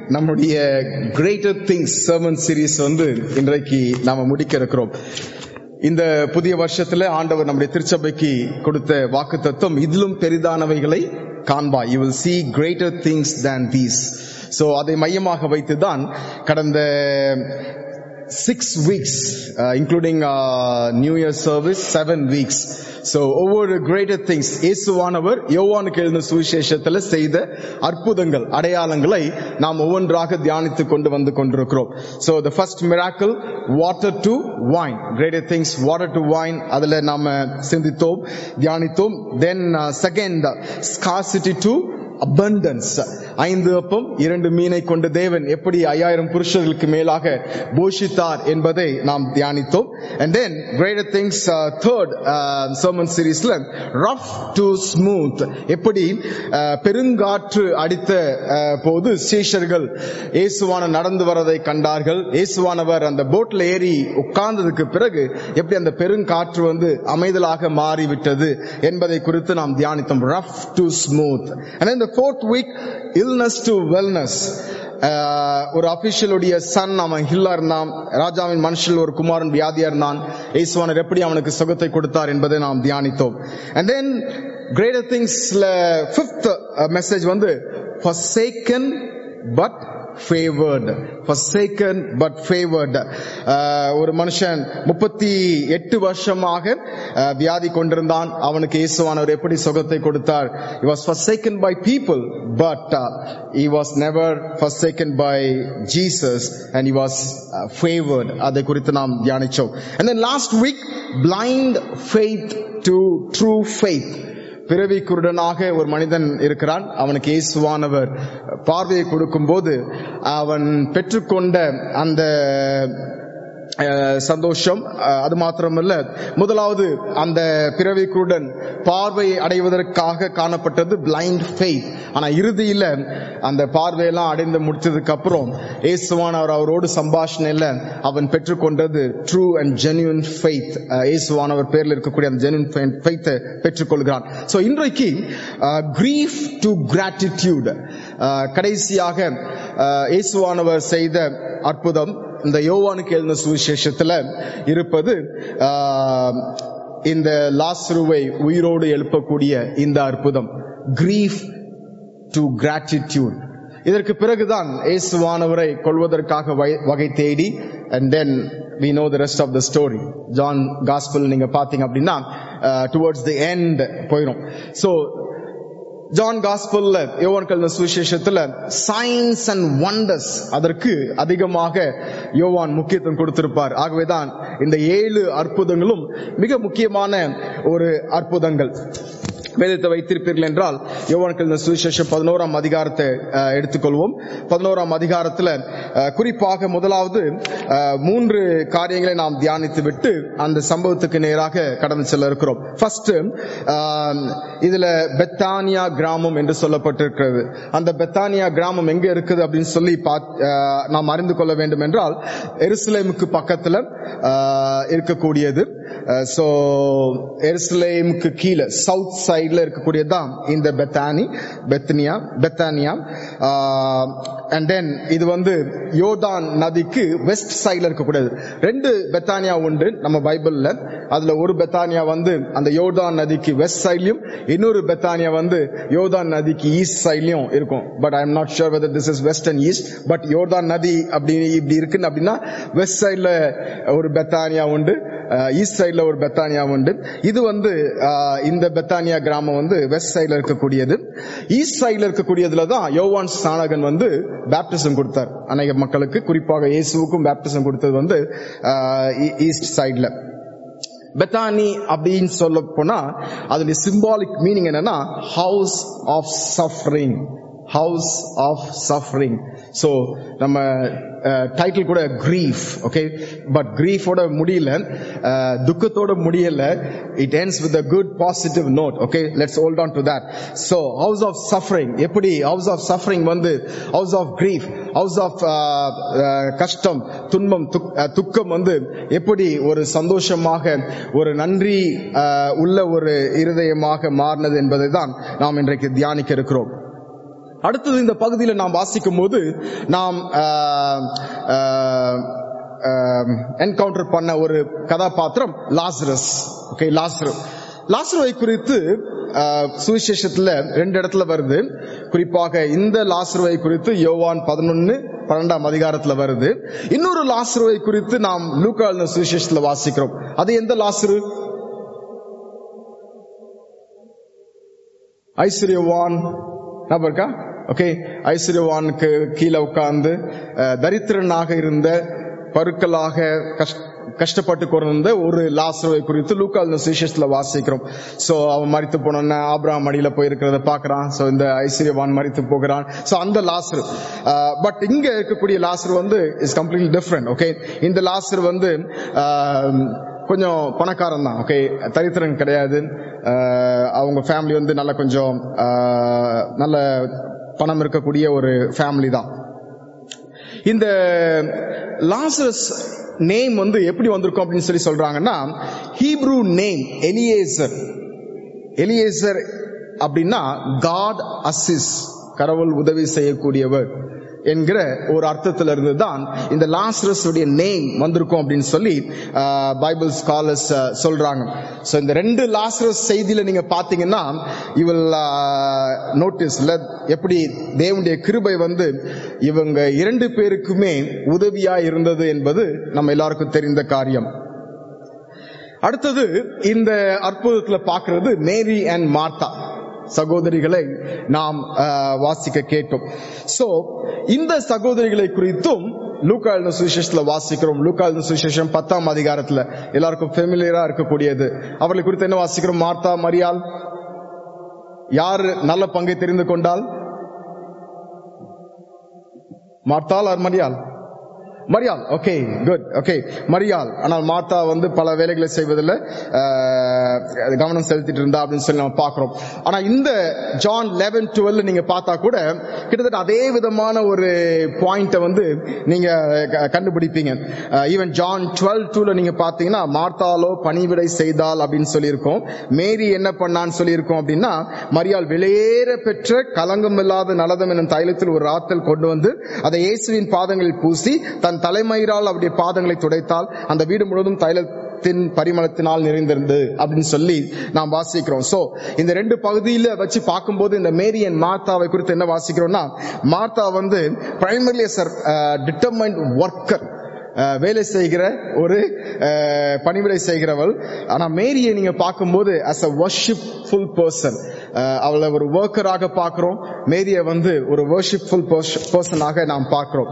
நம்முடைய greater things sermon series வந்து இன்றைக்கு நாம முடிக்க இருக்கிறோம் இந்த புதிய வருஷத்துல ஆண்டவர் நம்முடைய திருச்சபைக்கு கொடுத்த வாக்கு தத்துவம் இதிலும் பெரிதானவைகளை காண்பா you will see greater things than these so அதை மையமாக வைத்துதான் கடந்த six weeks including new year service seven weeks so ஒவ்வொரு கிரேட்டர் திங்ஸ் இயேசுவானவர் யோவானுக்கு எழுந்த சுவிசேஷத்துல செய்த அற்புதங்கள் அடையாளங்களை நாம் ஒவ்வொன்றாக தியானித்து கொண்டு வந்து கொண்டிருக்கிறோம் so the first miracle water to wine greater things water to wine அதுல நாம சிந்தித்தோம் தியானித்தோம் then second scarcity to abundance ஐந்து அப்பம் இரண்டு மீனை கொண்ட தேவன் எப்படி ஐயாயிரம் புருஷர்களுக்கு மேலாக போஷித்தார் என்பதை நாம் தியானித்தோம் and then greater things uh, third uh, sermon seriesல rough to smooth எப்படி uh, பெருங்காற்று அடித்த uh, போது சீஷர்கள் இயேசுவான நடந்து வரதை கண்டார்கள் இயேசுவானவர் அந்த போட்ல ஏறி உட்கார்ந்ததுக்கு பிறகு எப்படி அந்த பெருங்காற்று வந்து அமைதலாக மாறிவிட்டது என்பதை குறித்து நாம் தியானித்தோம் rough to smooth and then the fourth week illness to wellness ஆஹ் ஒரு அபிஷியலுடைய சன் அவன் ஹில்லா இருந்தான் ராஜாவின் மனுஷில் ஒரு குமாரன் வியாதியா இருந்தான் இயேசுவானர் எப்படி அவனுக்கு சுகத்தை கொடுத்தார் என்பதை நாம் தியானித்தோம் and then greater thingsல fifth மெசேஜ் வந்து forsaken but favored forsaken but favored ah ஒரு மனுஷன் முப்பத்தி எட்டு வருஷமாக ஆஹ் வியாதி கொண்டிருந்தான் அவனுக்கு இயேசுவானவர் எப்படி சுகத்தை கொடுத்தார் he was forsaken by people but uh, he was never forsaken by Jesus and he was uh, favored அதை குறித்து நாம் தியானிச்சோம் and then last week blind faith to true faith பிறவி குருடனாக ஒரு மனிதன் இருக்கிறான் அவனுக்கு இயேசுவானவர் பார்வையை கொடுக்கும் போது அவன் பெற்றுக்கொண்ட அந்த அஹ், சந்தோஷம் அஹ், அது மாத்திரமல்ல முதலாவது அந்த பிறவி குருடன் பார்வை அடைவதற்காக காணப்பட்டது பிளைண்ட் ஃபெய்த் ஆனா இறுதியில அந்த பார்வையெல்லாம் அடைந்து முடிச்சதுக்கு அப்புறம் இயேசுவானவர் அவரோடு சம்பாஷணையில அவன் பெற்றுக்கொண்டது ட்ரூ அண்ட் ஜென்யூன் ஃபெய்த் இயேசுவானவர் பேர்ல இருக்கக்கூடிய அந்த ஜென்யூன் ஃபெய்த்தை பெற்றுக்கொள்கிறான் சோ இன்றைக்கு கிரீஃப் டு கிராட்டிடியூட் கடைசியாக அஹ், இயேசுவானவர் செய்த அற்புதம் இந்த யோவானுக்கு எழுந்த சுவிசேஷத்துல இருப்பது ஆஹ், இந்த லாஸ்ருவை உயிரோடு எழுப்பக்கூடிய இந்த அற்புதம் கிரீஃப் டு கிராட்டிடியூட் இதற்கு பிறகுதான் இயேசுவானவரை கொள்வதற்காக வை- வகை தேடி and then we know the rest of the story John gospel நீங்க பாத்தீங்க அப்படின்னா டுவர்ட்ஸ் தி எண்ட் போயிடும் சோ ஜான் காஸ்பல்ல யோவான் கல்ன சுவிசேஷத்துல சயின்ஸ் அண்ட் வண்டர்ஸ் அதற்கு அதிகமாக யோவான் முக்கியத்துவம் கொடுத்திருப்பார் ஆகவேதான் இந்த ஏழு அற்புதங்களும் மிக முக்கியமான ஒரு அற்புதங்கள் வேதத்தை வைத்திருப்பீர்கள் என்றால் யோவான் கல்ன சுவிசேஷம் பதினோராம் அதிகாரத்தை அஹ், எடுத்துக்கொள்வோம் பதினோராம் அதிகாரத்துல அஹ், குறிப்பாக முதலாவது அஹ், மூன்று காரியங்களை நாம் தியானித்து விட்டு அந்த சம்பவத்துக்கு நேராக கடந்து செல்ல இருக்கிறோம் ஃபர்ஸ்ட் இதுல பெத்தானியா கிராமம் என்று சொல்லப்பட்டிருக்கிறது அந்த பெத்தானியா கிராமம் எங்க இருக்குது அப்படின்னு சொல்லி பாத்- அஹ், நாம் அறிந்து கொள்ள வேண்டும் என்றால் எருசலேமுக்கு பக்கத்துல அஹ், இருக்கக்கூடியது சோ எருசலேமுக்கு கீழே சவுத் சைடுல இருக்கக்கூடியதுதான் இந்த Bethany Bethnia Bethania and then இது வந்து யோர்தான் நதிக்கு வெஸ்ட் சைடுல இருக்கக்கூடியது ரெண்டு பெத்தானியா உண்டு நம்ம பைபிள்ல அதுல ஒரு பெத்தானியா வந்து அந்த யோர்தான் நதிக்கு வெஸ்ட் சைட்லயும் இன்னொரு பெத்தானியா வந்து யோர்தான் நதிக்கு ஈஸ்ட் சைட்லயும் இருக்கும் but I am not sure whether this is west and east but யோர்தான் நதி அப்படி இப்படி இருக்குன்னு அப்படின்னா வெஸ்ட் சைட்ல ஒரு பெத்தானியா உண்டு ஈஸ்ட் சைட்ல ஒரு பெத்தானியா உண்டு இது வந்து அஹ், இந்த பெத்தானியா கிராமம் வந்து வெஸ்ட் சைட்ல இருக்கக்கூடியது ஈஸ்ட் சைட்ல இருக்கக்கூடியதுல தான் யோவான் ஸ்நானகன் வந்து பேப்டிசம் கொடுத்தார் அநேக மக்களுக்கு குறிப்பாக இயேசுவுக்கும் பேப்டிசம் கொடுத்தது வந்து ஈஸ்ட் சைட்ல பெத்தானி அப்படின்னு சொல்ல போனா அதனுடைய சிம்பாலிக் மீனிங் என்னன்னா house of suffering house of suffering so நம்ம டைட்டில் கூட கிரீஃப் ஓகே பட் கிரீஃபோட முடியல அஹ், துக்கத்தோட முடியல it ends with a good positive note okay let's hold on to that so house of suffering எப்படி house of suffering வந்து house of grief house of uh, uh, கஷ்டம் துன்பம் துக்- அஹ், துக்கம் வந்து எப்படி ஒரு சந்தோஷமாக ஒரு நன்றி uh, உள்ள ஒரு இருதயமாக மாறினது என்பதை தான் நாம் இன்றைக்கு தியானிக்க இருக்கிறோம் அடுத்தது இந்த பகுதியில் நாம் வாசிக்கும் போது நாம் என்கவுண்டர் பண்ண ஒரு கதாபாத்திரம் லாசரஸ் ஓகே லாசரு லாசருவை குறித்து ஆஹ், சுவிசேஷத்துல ரெண்டு இடத்துல வருது குறிப்பாக இந்த லாசருவை குறித்து யோவான் பதினொன்னு பன்னெண்டாம் அதிகாரத்துல வருது இன்னொரு லாசருவை குறித்து நாம் லூக்கா எழுதின சுவிசேஷத்துல வாசிக்கிறோம் அது எந்த லாசரு ஐஸ்வர்யவான் ஞாபகம் இருக்கா ஓகே ஐஸ்வர்யவானுக்கு கீழே உட்கார்ந்து அஹ், தரித்திரனாக இருந்த பருக்களாக கஷ்ட கஷ்டப்பட்டு கொண்டிருந்த ஒரு லாசருவை குறித்து லூக்கால் சுவிசேஷத்துல வாசிக்கிறோம் சோ அவன் மறித்து போனோன்னு ஆபிரகாம் அடியில போயிருக்கிறத பாக்குறான் சோ இந்த ஐஸ்வர்யவான் மறித்து போகிறான் சோ அந்த லாசர் பட் இங்க இருக்கக்கூடிய லாசர் வந்து இஸ் கம்ப்ளீட்லி டிஃப்ரெண்ட் ஓகே இந்த லாசர் வந்து ஆஹ், கொஞ்சம் பணக்காரன் தான் ஓகே தரித்திரன் கிடையாது ஆஹ், அவங்க ஃபேமிலி வந்து நல்ல கொஞ்சம் ஆஹ், நல்ல பணம் இருக்கக்கூடிய ஒரு ஃபேமிலி தான் இந்த லாசரஸ் நேம் வந்து எப்படி வந்திருக்கும் அப்படின்னு சொல்லி சொல்றாங்கன்னா ஹீப்ரூ நேம் எலியேசர் எலியேசர் அப்படின்னா காட் அசிஸ் கடவுள் உதவி செய்யக்கூடியவர் என்கிற ஒரு அர்த்தத்துல இருந்து தான் இந்த லாசரஸ் உடைய நேம் வந்திருக்கும் அப்படின்னு சொல்லி பைபிள் ஸ்காலர்ஸ் சொல்றாங்க சோ இந்த ரெண்டு லாசரஸ் செய்தியில நீங்க பாத்தீங்கன்னா இவள் நோட்டீஸ்ல எப்படி தேவனுடைய கிருபை வந்து இவங்க இரண்டு பேருக்குமே உதவியா இருந்தது என்பது நம்ம எல்லாருக்கும் தெரிந்த காரியம் அடுத்தது இந்த அற்புதத்துல பார்க்கிறது மேரி அண்ட் மார்த்தா சகோதரிகளை நாம் ஆஹ், வாசிக்க கேட்டோம் சோ இந்த சகோதரிகளை குறித்தும் லூக்கா எழுதின சுவிசேஷத்துல வாசிக்கிறோம் லூக்கா எழுதின சுவிசேஷம் பத்தாம் அதிகாரத்துல எல்லாருக்கும் ஃபெமிலியரா இருக்கக்கூடியது அவர்களை குறித்து என்ன வாசிக்கிறோம் மார்த்தா மரியாள் யார் நல்ல பங்கை தெரிந்து கொண்டால் மார்த்தாள் ஆர் மரியாள் மரியாள் ஓகே குட் ஓகே மரியாள் ஆனால் மார்த்தா வந்து பல வேலைகளை செய்வதில் ஆஹ், கவனம் செலுத்திட்டு இருந்தா அப்படின்னு சொல்லி நம்ம பார்க்கிறோம் ஆனா இந்த ஜான் லெவன் டுவெல் நீங்க பார்த்தா கூட கிட்டத்தட்ட அதே விதமான ஒரு பாயிண்ட வந்து நீங்க க- கண்டுபிடிப்பீங்க ஈவன் ஜான் டுவெல் டூல நீங்க பாத்தீங்கன்னா மார்த்தாலோ பணிவிடை செய்தால் அப்படின்னு சொல்லியிருக்கோம் மேரி என்ன பண்ணான்னு சொல்லியிருக்கோம் அப்படின்னா மரியாள் வெளியேற பெற்ற கலங்கம் இல்லாத நலதம் என்னும் தைலத்தில் ஒரு ராத்தல் கொண்டு வந்து அதை இயேசுவின் பாதங்களில் பூசி தன் தலைமயிரால் அவருடைய பாதங்களை துடைத்தால் அந்த வீடு முழுவதும் தைலத்தின் பரிமளத்தினால் நிறைந்திருந்து அப்படின்னு சொல்லி நாம் வாசிக்கிறோம் சோ இந்த ரெண்டு பகுதியில வச்சு பார்க்கும்போது இந்த மேரி அண்ட் மார்த்தாவை குறித்து என்ன வாசிக்கிறோம்னா மார்த்தா வந்து பிரைமரிலி சார் டிட்டர்மைண்ட் ஒர்க்கர் வேலை செய்கிற ஒரு அஹ், பணிவிடை செய்கிறவள் ஆனா மேரியை நீங்க பார்க்கும்போது அஸ் அ வர்ஷிப்ஃபுல் பர்சன் அவளை ஒரு ஒர்க்கராக பார்க்கிறோம் மேரியை வந்து ஒரு வர்ஷிப்ஃபுல் பர்சனாக நாம் பார்க்கிறோம்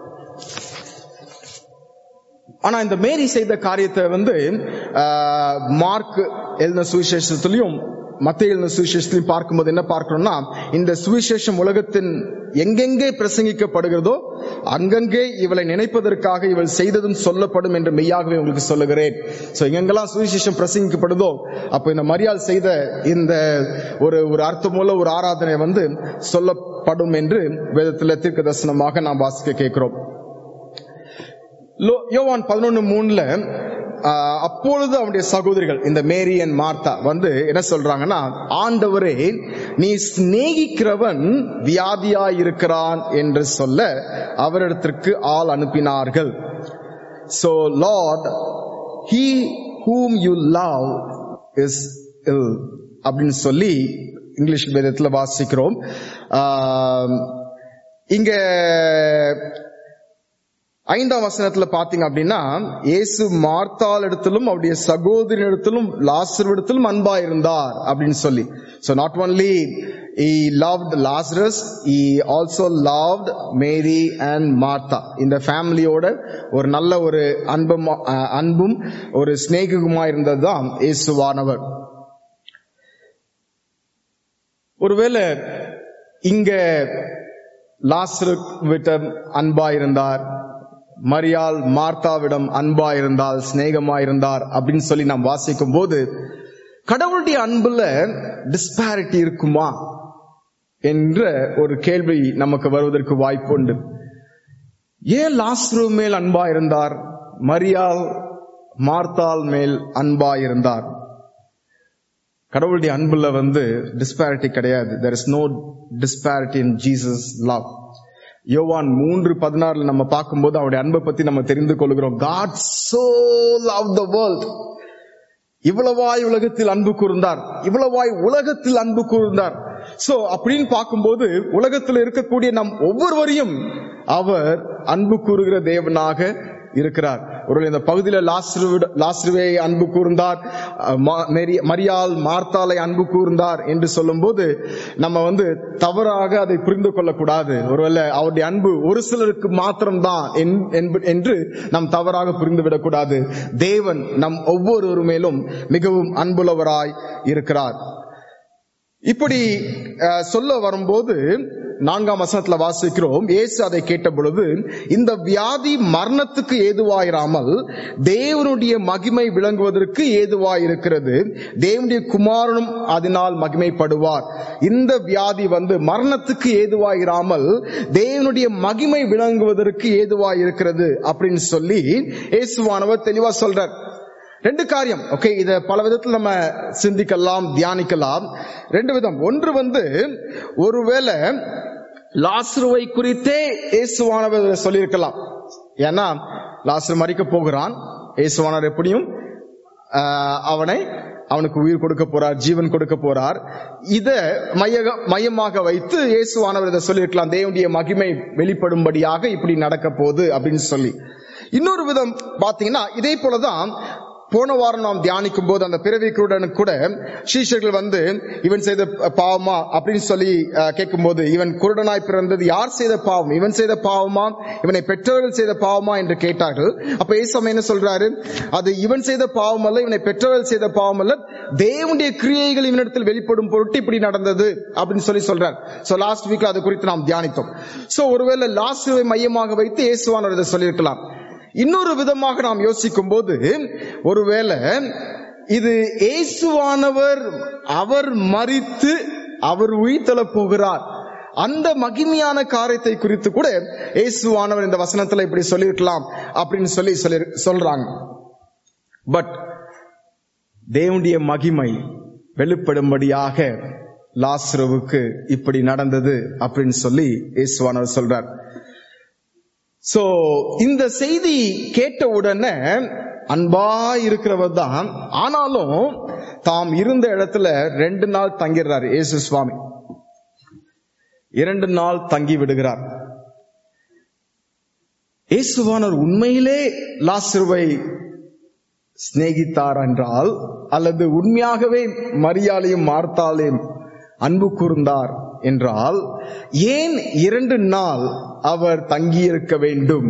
ஆனா இந்த மேரி செய்த காரியத்தை வந்து ஆஹ், மார்க் எழுதின சுவிசேஷத்திலையும் மத்திய எழுதின சுவிசேஷத்திலையும் பார்க்கும்போது என்ன பார்க்கிறோம்னா இந்த சுவிசேஷம் உலகத்தின் எங்கெங்கே பிரசங்கிக்கப்படுகிறதோ அங்கங்கே இவளை நினைப்பதற்காக இவள் செய்ததும் சொல்லப்படும் என்று மெய்யாகவே உங்களுக்கு சொல்லுகிறேன் சோ எங்கெங்கெல்லாம் சுவிசேஷம் பிரசங்கிக்கப்படுதோ அப்போ இந்த மரியாள் செய்த இந்த ஒரு ஒரு அர்த்தமுள்ள ஒரு ஆராதனை வந்து சொல்லப்படும் என்று வேதத்தில் தீர்க்க தரிசனமாக நாம் வாசிக்க கேட்கிறோம் லோ- யோவான் பதினொன்னு மூணுல ஆஹ், அப்பொழுது அவனுடைய சகோதரிகள் இந்த மேரி அண்ட் மார்த்தா வந்து என்ன சொல்றாங்கன்னா ஆண்டவரே நீ சிநேகிக்கிறவன் வியாதியா இருக்கிறான் என்று சொல்ல அவரிடத்திற்கு ஆள் அனுப்பினார்கள் so Lord he whom you love is ill அப்படின்னு சொல்லி இங்கிலீஷ் வேதத்துல வாசிக்கிறோம் ஆஹ், இங்க ஐந்தாம் வசனத்துல பாத்தீங்க அப்படின்னா இயேசு மார்த்தாள் இடத்திலும் அவருடைய சகோதரின் இடத்திலும் லாசர் இடத்திலும் அன்பா இருந்தார் அப்படின்னு சொல்லி so not only he loved Lazarus he also loved Mary and Martha இந்த ஃபேமிலியோட ஒரு நல்ல ஒரு அன்பும் அஹ், அன்பும் ஒரு சிநேகமா இருந்ததுதான் இயேசுவானவர் ஒருவேளை இங்க லாசருவிடம் அன்பா இருந்தார் மரியாள் மார்த்தாவிடம் அன்பா இருந்தால் சிநேகமா இருந்தார் அப்படின்னு சொல்லி நாம் வாசிக்கும் போது கடவுளுடைய அன்புல டிஸ்பாரிட்டி இருக்குமா என்ற ஒரு கேள்வி நமக்கு வருவதற்கு வாய்ப்புண்டு ஏன் லாஸ்ரு மேல் அன்பா இருந்தார் மரியாள் மார்த்தாள் மேல் அன்பா இருந்தார் கடவுளுடைய அன்புல வந்து டிஸ்பாரிட்டி கிடையாது there is no disparity in Jesus love யோவான் மூன்று பதினாறுல நம்ம பார்க்கும்போது அவருடைய அன்பை பத்தி நம்ம தெரிந்து கொள்கிறோம் God so love the world இவ்வளவாய் உலகத்தில் அன்பு கூர்ந்தார் இவ்வளவாய் உலகத்தில் அன்பு கூர்ந்தார் சோ அப்படின்னு பார்க்கும்போது உலகத்தில் இருக்கக்கூடிய நம் ஒவ்வொருவரையும் அவர் அன்பு கூறுகிற தேவனாக இருக்கிறார் ஒரு இந்த பகுதியில லாஸ்ருவிட- லாஸ்ருவை அன்பு கூர்ந்தார் அஹ், மா- மேரி- மரியாள் மார்த்தாலை அன்பு கூர்ந்தார் என்று சொல்லும்போது நம்ம வந்து தவறாக அதை புரிந்து கொள்ளக்கூடாது ஒருவேளை அவருடைய அன்பு ஒரு சிலருக்கு மாத்திரம்தான் என்- என்ப- என்று நாம் தவறாக புரிந்துவிடக் கூடாது தேவன் நம் ஒவ்வொருவர் மேலும் மிகவும் அன்புள்ளவராய் இருக்கிறார் இப்படி அஹ், சொல்ல வரும்போது நான்காம் வசனத்துல வாசிக்கிறோம் இயேசு அதை கேட்ட பொழுது இந்த வியாதி மரணத்துக்கு ஏதுவாயிராமல் தேவனுடைய மகிமை விளங்குவதற்கு ஏதுவாயிருக்கிறது தேவனுடைய குமாரனும் அதனால் மகிமைப்படுவார் இந்த வியாதி வந்து மரணத்துக்கு ஏதுவாயிராமல் தேவனுடைய மகிமை விளங்குவதற்கு ஏதுவாயிருக்கிறது அப்படின்னு சொல்லி இயேசுவானவர் தெளிவா சொல்றார் ரெண்டு காரியம் ஓகே இத பல விதத்தில் நம்ம சிந்திக்கலாம் தியானிக்கலாம் ரெண்டு விதம் ஒன்று வந்து ஒருவேளை லாஸ்ருவை குறித்தே இயேசுவானவர் சொல்லியிருக்கலாம் ஏன்னா லாஸ்ரு மறிக்க போகிறான் இயேசுவானவர் எப்படியும் ஆஹ், அவனை அவனுக்கு உயிர் கொடுக்க போறார் ஜீவன் கொடுக்க போறார் இத மைய மையமாக வைத்து இயேசுவானவர் இதை சொல்லியிருக்கலாம் தேவனுடைய மகிமை வெளிப்படும்படியாக இப்படி நடக்க போகுது அப்படின்னு சொல்லி இன்னொரு விதம் பாத்தீங்கன்னா இதே போலதான் போன வாரம் நாம் தியானிக்கும் போது அந்த பிறவி குருடனுக்கு கூட சீஷர்கள் வந்து இவன் செய்த பாவமா அப்படின்னு சொல்லி அஹ், கேட்கும்போது இவன் குருடனாய் பிறந்தது யார் செய்த பாவம் இவன் செய்த பாவமா இவனை பெற்றவர்கள் செய்த பாவமா என்று கேட்டார்கள் அப்ப ஏசம் என்ன சொல்றாரு அது இவன் செய்த பாவம் அல்ல இவனை பெற்றவர்கள் செய்த பாவம் அல்ல தேவனுடைய கிரியைகள் இவனிடத்தில் வெளிப்படும் பொருட்டு இப்படி நடந்தது அப்படின்னு சொல்லி சொல்றார் சோ லாஸ்ட் வீக் அது குறித்து நாம் தியானித்தோம் சோ ஒருவேளை லாஸ்ட் மையமாக வைத்து இயேசுவானவர் இதை சொல்லியிருக்கலாம் இன்னொரு விதமாக நாம் யோசிக்கும் போது ஒருவேளை இது இயேசுவானவர் அவர் மறித்து அவர் உயிர்த்தெழ போகிறார் அந்த மகிமையான காரியத்தை குறித்து கூட இயேசுவானவர் இந்த வசனத்துல இப்படி சொல்லியிருக்கலாம் அப்படின்னு சொல்லி சொல்லி சொல்றாங்க பட் தேவனுடைய மகிமை வெளிப்படும்படியாக லாஸ்ருவுக்கு இப்படி நடந்தது அப்படின்னு சொல்லி இயேசுவானவர் சொல்றார் சோ இந்த செய்தி கேட்ட உடனே அன்பா இருக்கிறவர் தான் ஆனாலும் தாம் இருந்த இடத்துல ரெண்டு நாள் தங்கிடுறார் இயேசு சுவாமி இரண்டு நாள் தங்கி விடுகிறார் இயேசுவானவர் உண்மையிலே லாசிருவை சிநேகித்தார் என்றால் அல்லது உண்மையாகவே மரியாதையும் மார்த்தாலையும் அன்பு கூர்ந்தார் என்றால் ஏன் இரண்டு நாள் அவர் தங்கியிருக்க வேண்டும்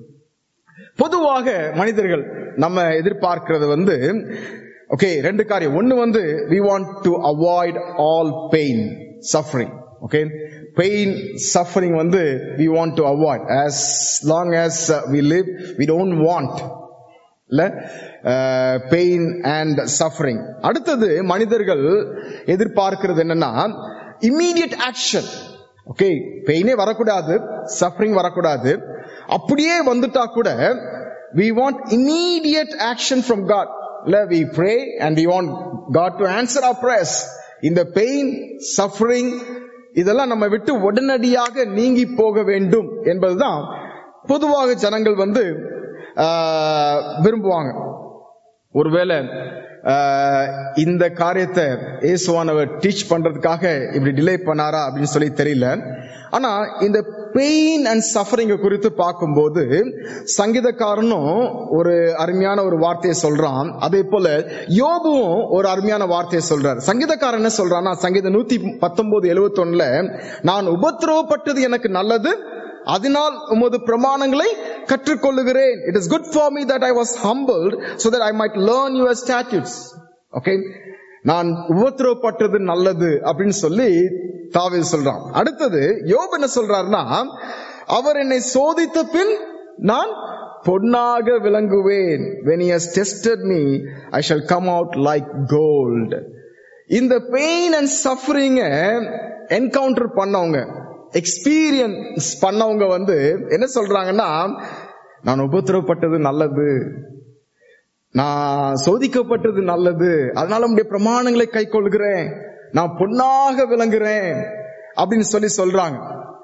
பொதுவாக மனிதர்கள் நம்ம எதிர்பார்க்கிறது வந்து ஓகே ரெண்டு காரியம் ஒன்னு வந்து we want to avoid all pain suffering okay pain suffering வந்து we want to avoid as long as we live we don't want இல்ல பெயின் அண்ட் சஃபரிங் அடுத்தது மனிதர்கள் எதிர்பார்க்கிறது என்னன்னா இம்மீடியட் ஆக்ஷன் ஓகே பெயினே வரக்கூடாது சஃபரிங் வரக்கூடாது அப்படியே வந்துட்டா கூட we want immediate action from God இல்ல we pray and we want God to answer or press இந்த பெயின் சஃபரிங் இதெல்லாம் நம்ம விட்டு உடனடியாக நீங்கி போக வேண்டும் என்பதுதான் பொதுவாக ஜனங்கள் வந்து ஆஹ், விரும்புவாங்க ஒருவேளை ஆஹ், இந்த காரியத்தை இயேசுவானவர் டீச் பண்றதுக்காக இப்படி டிலே பண்ணாரா அப்படின்னு சொல்லி தெரியல ஆனா இந்த பெயின் அண்ட் சஃபரிங் குறித்து பார்க்கும்போது சங்கீதக்காரனும் ஒரு அருமையான ஒரு வார்த்தையை சொல்றான் அதே போல யோபுவும் ஒரு அருமையான வார்த்தையை சொல்றார் சங்கீதக்காரன் என்ன சொல்றான்னா சங்கீதம் நூத்தி பத்தொன்பது எழுபத்தி ஒண்ணுல நான் உபத்திரவப்பட்டது எனக்கு நல்லது அதனால் உமது பிரமாணங்களை கற்றுக்கொள்ளுகிறேன் it is good for me that I was humbled so that I might learn your statutes okay நான் உபத்திரவப்பட்டது நல்லது அப்படின்னு சொல்லி தாவீது சொல்றான் அடுத்தது யோபு என்ன சொல்றாருன்னா அவர் என்னை சோதித்த பின் நான் பொன்னாக விளங்குவேன் when he has tested me i shall come out like gold இந்த பெயின் அண்ட் சஃபரிங்க என்கவுண்டர் பண்ணவங்க எக்ஸ்பீரியன்ஸ் பண்ணவங்க வந்து என்ன சொல்றாங்கன்னா நான் உபத்திரவப்பட்டது நல்லது நான் சோதிக்கப்பட்டது நல்லது அதனால உடைய பிரமாணங்களை கை கொள்கிறேன் நான் பொன்னாக விளங்குறேன் அப்படின்னு சொல்லி சொல்றாங்க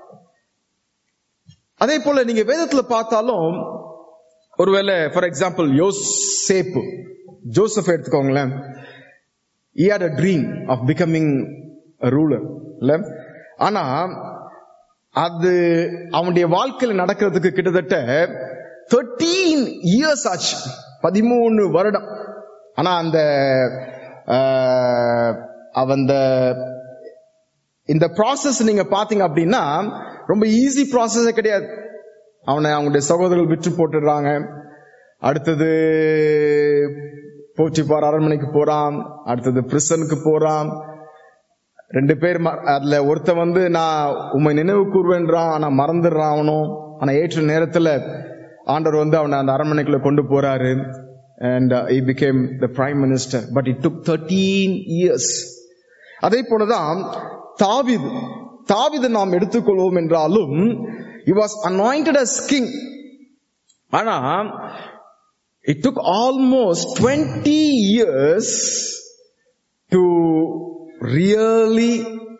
அதே போல நீங்க வேதத்துல பார்த்தாலும் ஒருவேளை ஃபார் எக்ஸாம்பிள் யோசேப்பு ஜோசப் எடுத்துக்கோங்களேன் he had a dream of becoming a ruler இல்ல ஆனா அது அவனுடைய வாழ்க்கையில நடக்கிறதுக்கு கிட்டத்தட்ட 13 இயர்ஸ் ஆச்சு பதிமூணு வருடம் ஆனா அந்த ஆஹ், அவன் அந்த இந்த ப்ராசஸ் நீங்க பாத்தீங்க அப்படின்னா ரொம்ப ஈஸி ப்ராசஸே கிடையாது அவனை அவங்களுடைய சகோதரர்கள் விற்று போட்டுடுறாங்க அடுத்தது போச்சிப்பார் அரண்மனைக்கு போறான் அடுத்தது பிரிசனுக்கு போறான் ரெண்டு பேர் ம- அதுல ஒருத்தன் வந்து நான் உண்மை நினைவு கூறுவேன்றான் ஆனா மறந்துடுறான் அவனும் ஆனா ஏற்ற நேரத்துல ஆண்டவர் வந்து அவனை அந்த அரண்மனைக்குள்ள கொண்டு போறாரு and he became the prime minister but it took 13 years அதே போலதான் தாவிது தாவிது நாம் எடுத்துக்கொள்வோம் என்றாலும் he was anointed as king ஆனா it took almost 20 years to really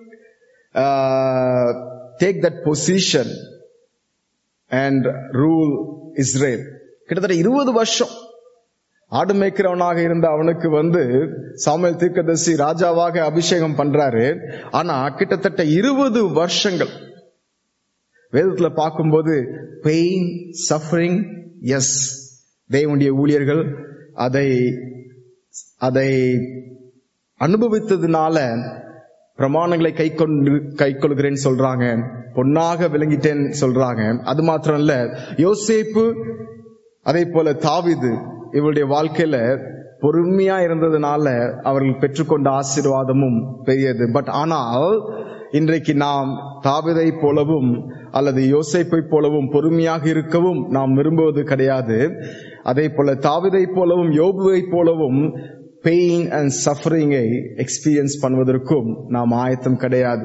uh, take that position and rule Israel கிட்டத்தட்ட இருபது வருஷம் ஆடு மேய்க்கிறவனாக இருந்த அவனுக்கு வந்து சாமுவேல் தீர்க்கதரிசி ராஜாவாக அபிஷேகம் பண்றாரு ஆனா கிட்டத்தட்ட இருபது வருஷங்கள் வேதத்துல பார்க்கும்போது பெயின் சஃபரிங் எஸ் தேவனுடைய ஊழியர்கள் அதை அதை அனுபவித்ததுனால பிரமாணங்களை கை கொண்டு கை கொள்கிறேன்னு சொல்றாங்க பொன்னாக விளங்கிட்டேன்னு சொல்றாங்க அது மாத்திரம் இல்ல யோசேப்பு அதே போல தாவிது இவருடைய வாழ்க்கையில பொறுமையா இருந்ததுனால அவர்கள் பெற்றுக்கொண்ட ஆசீர்வாதமும் பெரியது பட் ஆனால் இன்றைக்கு நாம் தாவிதை போலவும் அல்லது யோசேப்பை போலவும் பொறுமையாக இருக்கவும் நாம் விரும்புவது கிடையாது அதே போல தாவிதை போலவும் யோபுவை போலவும் பெயின் அண்ட் சஃபரிங்கை எக்ஸ்பீரியன்ஸ் பண்ணுவதற்கும் நாம் ஆயத்தம் கிடையாது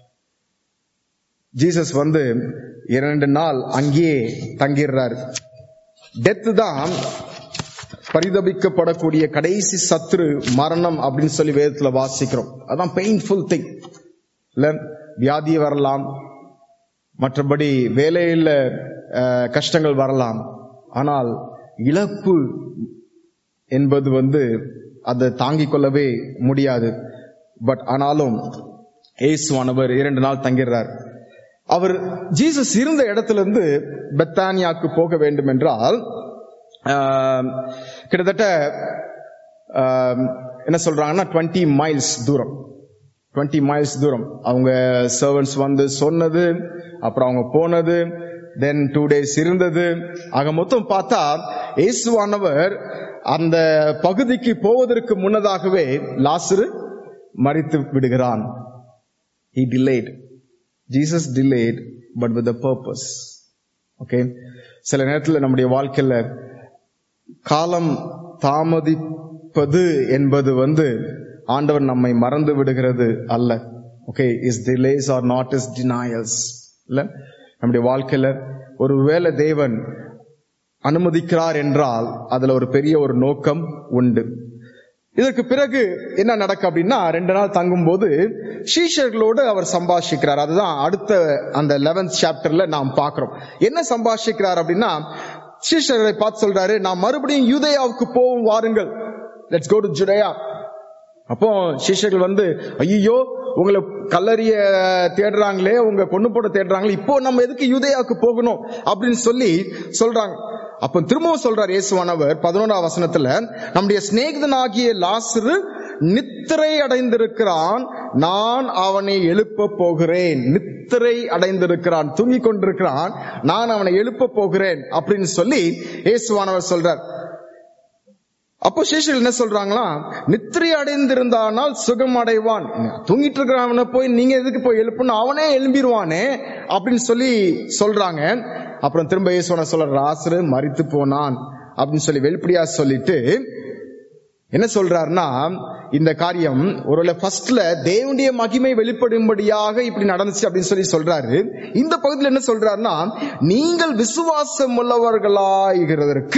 ஜீசஸ் வந்து இரண்டு நாள் அங்கேயே தங்கிடுறாரு டெத் தான் பரிதபிக்கப்படக்கூடிய கடைசி சத்துரு மரணம் அப்படின்னு சொல்லி வேதத்துல வாசிக்கிறோம் அதான் பெயின்ஃபுல் திங் இல்ல வியாதி வரலாம் மற்றபடி வேலையில அஹ், கஷ்டங்கள் வரலாம் ஆனால் இழப்பு என்பது வந்து அதை தாங்கிக் கொள்ளவே முடியாது பட் ஆனாலும் இயேசுவானவர் இரண்டு நாள் தங்கிடுறார் அவர் ஜீசஸ் இருந்த இடத்துல இருந்து பெத்தானியாக்கு போக வேண்டும் என்றால் ஆஹ், கிட்டத்தட்ட ஆஹ், என்ன சொல்றாங்கன்னா 20 மைல்ஸ் தூரம் 20 மைல்ஸ் தூரம் அவங்க சர்வன்ஸ் வந்து சொன்னது அப்புறம் அவங்க போனது தென் டூ டேஸ் இருந்தது ஆக மொத்தம் பார்த்தா இயேசுவானவர் அந்த பகுதிக்கு போவதற்கு முன்னதாகவே லாசரு மறித்து விடுகிறான் he delayed jesus delayed but with a purpose okay சில நேரத்தில் நம்முடைய வாழ்க்கையில காலம் தாமதிப்பது என்பது வந்து ஆண்டவர் நம்மை மறந்து விடுகிறது அல்ல okay is delays are not is denials இல்ல நம்முடைய வாழ்க்கையில ஒருவேளை தேவன் அனுமதிக்கிறார் என்றால் அதுல ஒரு பெரிய ஒரு நோக்கம் உண்டு இதற்கு பிறகு என்ன நடக்கு அப்படின்னா ரெண்டு நாள் தங்கும்போது சீஷர்களோடு அவர் சம்பாஷிக்கிறார் அதுதான் அடுத்த அந்த லெவன்த் சாப்டர்ல நாம் பார்க்கிறோம் என்ன சம்பாஷிக்கிறார் அப்படின்னா சீஷர்களை பார்த்து சொல்றாரு நான் மறுபடியும் யூதேயாவுக்கு போவோம் வாருங்கள் லெட்ஸ் கோ டு ஜுடேயா அப்போ சிஷ்யர்கள் வந்து ஐயோ உங்களை கல்லறிய தேடுறாங்களே உங்க கொண்டு போட தேடுறாங்களே இப்போ நம்ம எதுக்கு யூதேயாவுக்கு போகணும் அப்படின்னு சொல்லி சொல்றாங்க அப்ப திரும்பவும் சொல்றார் இயேசுவானவர் பதினோராம் வசனத்துல நம்முடைய சிநேகிதனாகிய லாசரு நித்திரை அடைந்திருக்கிறான் நான் அவனை எழுப்ப போகிறேன் நித்திரை அடைந்திருக்கிறான் தூங்கிக் கொண்டிருக்கிறான் நான் அவனை எழுப்ப போகிறேன் அப்படின்னு சொல்லி இயேசுவானவர் சொல்றார் அப்போ சேஷர்கள் என்ன சொல்றாங்களா நித்திரை அடைந்திருந்தானால் சுகம் அடைவான் தூங்கிட்டு இருக்கிறவனை போய் நீங்க எதுக்கு போய் எழுப்புன்னு அவனே எழும்பிடுவானே அப்படின்னு சொல்லி சொல்றாங்க அப்புறம் திரும்ப இயேசுவன சொல்ற ராசரு மறித்து போனான் அப்படின்னு சொல்லி வெளிப்படையா சொல்லிட்டு என்ன சொல்றாருன்னா இந்த காரியம் ஒருவேளை ஃபர்ஸ்ட்ல தேவனுடைய மகிமை வெளிப்படும்படியாக இப்படி நடந்துச்சு அப்படின்னு சொல்லி சொல்றாரு இந்த பகுதியில் என்ன சொல்றாருன்னா நீங்கள் விசுவாசம் உள்ளவர்களாகிறதற்கு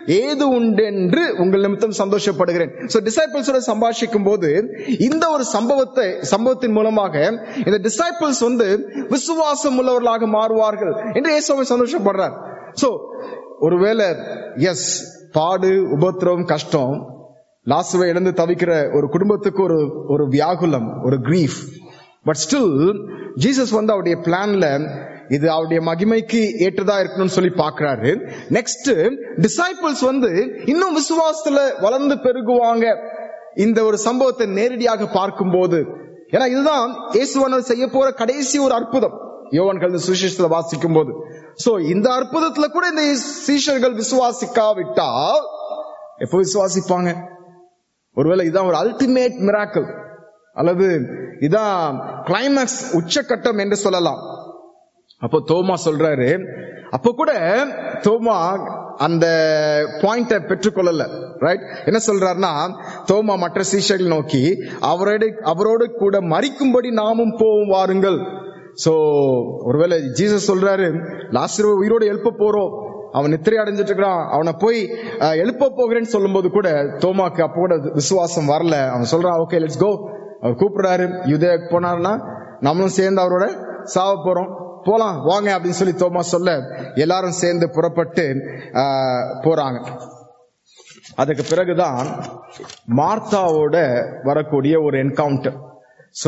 ஏது உண்டென்று உங்கள் நிமித்தம் சந்தோஷப்படுகிறேன் சோ டிசைபிள்ஸோட சம்பாஷிக்கும் போது இந்த ஒரு சம்பவத்தை சம்பவத்தின் மூலமாக இந்த டிசைபிள்ஸ் வந்து விசுவாசம் உள்ளவர்களாக மாறுவார்கள் என்று இயேசுவை சந்தோஷப்படுறார் சோ ஒருவேளை எஸ் பாடு உபத்திரவம் கஷ்டம் லாசுவை இழந்து தவிக்கிற ஒரு குடும்பத்துக்கு ஒரு ஒரு வியாகுலம் ஒரு கிரீஃப் பட் ஸ்டில் ஜீசஸ் வந்து அவருடைய பிளான்ல இது அவருடைய மகிமைக்கு ஏற்றதா இருக்கணும்னு சொல்லி பாக்குறாரு நெக்ஸ்ட் டிசைபிள்ஸ் வந்து இன்னும் விசுவாசத்துல வளர்ந்து பெருகுவாங்க இந்த ஒரு சம்பவத்தை நேரடியாக பார்க்கும்போது ஏன்னா இதுதான் இயேசுவானவர் செய்ய போற கடைசி ஒரு அற்புதம் யோவான் கலந்து சுவிசேஷத்துல வாசிக்கும் போது சோ இந்த அற்புதத்துல கூட இந்த சீஷர்கள் விசுவாசிக்காவிட்டால் எப்போ விசுவாசிப்பாங்க ஒருவேளை இதான் ஒரு அல்டிமேட் மிராக்கல் அல்லது இதான் கிளைமேக்ஸ் உச்சக்கட்டம் என்று சொல்லலாம் அப்போ தோமா சொல்றாரு அப்போ கூட தோமா அந்த பாயிண்ட பெற்றுக்கொள்ளல ரைட் என்ன சொல்றாருன்னா தோமா மற்ற சீஷர்கள் நோக்கி அவரோட அவரோடு கூட மறிக்கும்படி நாமும் போவோம் வாருங்கள் சோ ஒருவேளை ஜீசஸ் சொல்றாரு லாஸ்ட் உயிரோடு எழுப்ப போறோம் அவன் நித்திரை அடைஞ்சிட்டு இருக்கிறான் அவனை போய் அஹ், எழுப்ப போகிறேன்னு சொல்லும்போது கூட தோமாக்கு அப்போ கூட விசுவாசம் வரல அவன் சொல்றான் ஓகே லெட்ஸ் கோ அவர் கூப்பிடுறாரு யுதே போனாருன்னா நம்மளும் சேர்ந்து அவரோட சாவ போறோம் போலாம் வாங்க அப்படின்னு சொல்லி தோமா சொல்ல எல்லாரும் சேர்ந்து புறப்பட்டு அஹ், போறாங்க அதுக்கு பிறகுதான் மார்த்தாவோட வரக்கூடிய ஒரு என்கவுண்டர் சோ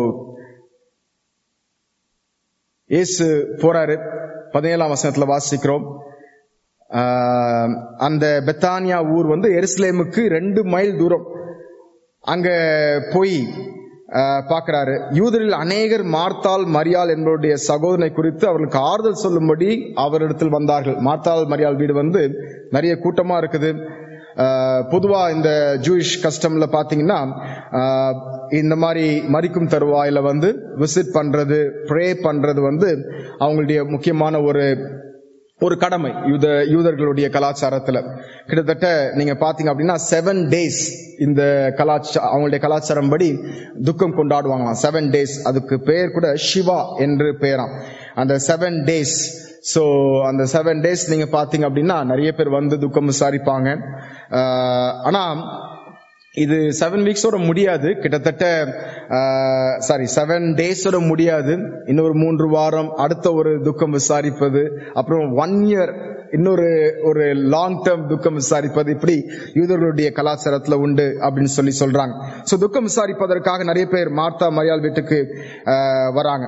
இயேசு போறாரு பதினேழாம் வசனத்துல வாசிக்கிறோம் ஆஹ், அந்த பெத்தானியா ஊர் வந்து எருசலேமுக்கு ரெண்டு மைல் தூரம் அங்க போய் ஆஹ், பார்க்கிறாரு யூதரில் அநேகர் மார்த்தாள் மரியாள் என்பவருடைய சகோதரனை குறித்து அவர்களுக்கு ஆறுதல் சொல்லும்படி அவரிடத்தில் வந்தார்கள் மார்த்தாள் மரியாள் வீடு வந்து நிறைய கூட்டமா இருக்குது ஆஹ், பொதுவா இந்த ஜூயிஷ் கஸ்டம்ல பாத்தீங்கன்னா ஆஹ், இந்த மாதிரி மறிக்கும் தருவாயில வந்து விசிட் பண்றது ப்ரே பண்றது வந்து அவங்களுடைய முக்கியமான ஒரு ஒரு கடமை யூத யூதர்களுடைய கலாச்சாரத்துல கிட்டத்தட்ட நீங்க பாத்தீங்க அப்படின்னா செவன் டேஸ் இந்த கலாச்சார அவங்களுடைய கலாச்சாரம் படி துக்கம் கொண்டாடுவாங்களாம் செவன் டேஸ் அதுக்கு பெயர் கூட சிவா என்று பெயராம் அந்த செவன் டேஸ் சோ அந்த செவன் டேஸ் நீங்க பாத்தீங்க அப்படின்னா நிறைய பேர் வந்து துக்கம் விசாரிப்பாங்க ஆஹ் ஆனா இது செவன் வீக்ஸோட முடியாது கிட்டத்தட்ட சாரி செவன் டேஸோட முடியாது இன்னொரு மூன்று வாரம் அடுத்த ஒரு துக்கம் விசாரிப்பது அப்புறம் ஒன் இயர் இன்னொரு ஒரு லாங் டேர்ம் துக்கம் விசாரிப்பது இப்படி யூதர்களுடைய கலாச்சாரத்துல உண்டு அப்படின்னு சொல்லி சொல்றாங்க சோ துக்கம் விசாரிப்பதற்காக நிறைய பேர் மார்த்தா மரியாள் வீட்டுக்கு ஆஹ், வராங்க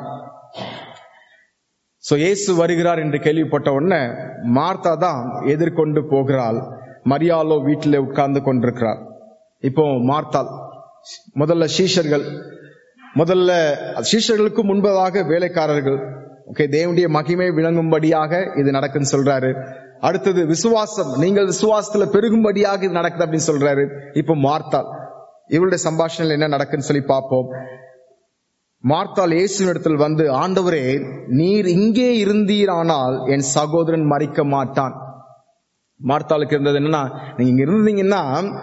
சோ இயேசு வருகிறார் என்று கேள்விப்பட்ட உடனே மார்த்தா தான் எதிர்கொண்டு போகிறாள் மரியாளோ வீட்டிலே உட்கார்ந்து கொண்டிருக்கிறார் இப்போ மார்த்தாள் முதல்ல சீஷர்கள் முதல்ல சீஷர்களுக்கு முன்பதாக வேலைக்காரர்கள் ஓகே தேவனுடைய மகிமை விளங்கும்படியாக இது நடக்குன்னு சொல்றாரு அடுத்தது விசுவாசம் நீங்கள் விசுவாசத்துல பெருகும்படியாக இது நடக்குது அப்படின்னு சொல்றாரு இப்போ மார்த்தாள் இவருடைய சம்பாஷணையில் என்ன நடக்குன்னு சொல்லி பார்ப்போம் மார்த்தாள் இயேசுவினிடத்தில் வந்து ஆண்டவரே நீர் இங்கே இருந்தீரானால் என் சகோதரன் மறிக்க மாட்டான் மார்த்தாளுக்கு இருந்தது என்னன்னா நீங்க இங்க இருந்தீங்கன்னா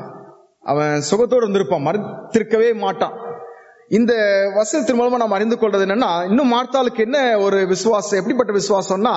அவன் சுகத்தோடு இருந்திருப்பான் மறுத்திருக்கவே மாட்டான் இந்த வசனத்தின் மூலமா நாம் அறிந்து கொள்றது என்னன்னா இன்னும் மார்த்தாளுக்கு என்ன ஒரு விசுவாசம் எப்படிப்பட்ட விசுவாசம்னா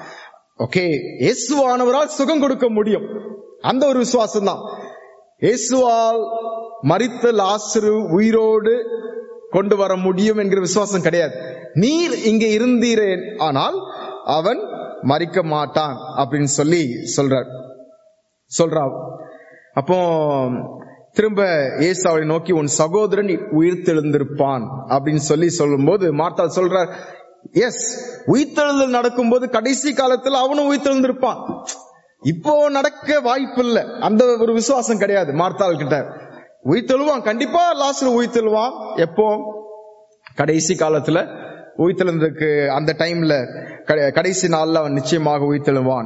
ஓகே இயேசுவானவரால் சுகம் கொடுக்க முடியும் அந்த ஒரு விசுவாசம் தான் இயேசுவால் மரித்த லாசரு உயிரோடு கொண்டு வர முடியும் என்கிற விசுவாசம் கிடையாது நீர் இங்கே இருந்தீரேன் ஆனால் அவன் மறிக்க மாட்டான் அப்படின்னு சொல்லி சொல்றார் சொல்றா அப்போ திரும்ப இயேசு அவளை நோக்கி உன் சகோதரன் உயிர்த்தெழுந்திருப்பான் அப்படின்னு சொல்லி சொல்லும்போது மார்த்தாள் சொல்றார் எஸ் உயிர்த்தெழுதல் நடக்கும்போது கடைசி காலத்துல அவனும் உயிர்த்தெழுந்திருப்பான் இப்போ நடக்க வாய்ப்பு இல்ல அந்த ஒரு விசுவாசம் கிடையாது மார்த்தாள் கிட்ட உயிர்த்தெழுவான் கண்டிப்பா லாஸ்ட்ல உயிர்த்தெழுவான் எப்போ கடைசி காலத்துல உயிர்த்தெழுந்ததுக்கு அந்த டைம்ல கடை- கடைசி நாள்ல அவன் நிச்சயமாக உயிர்த்தெழுவான்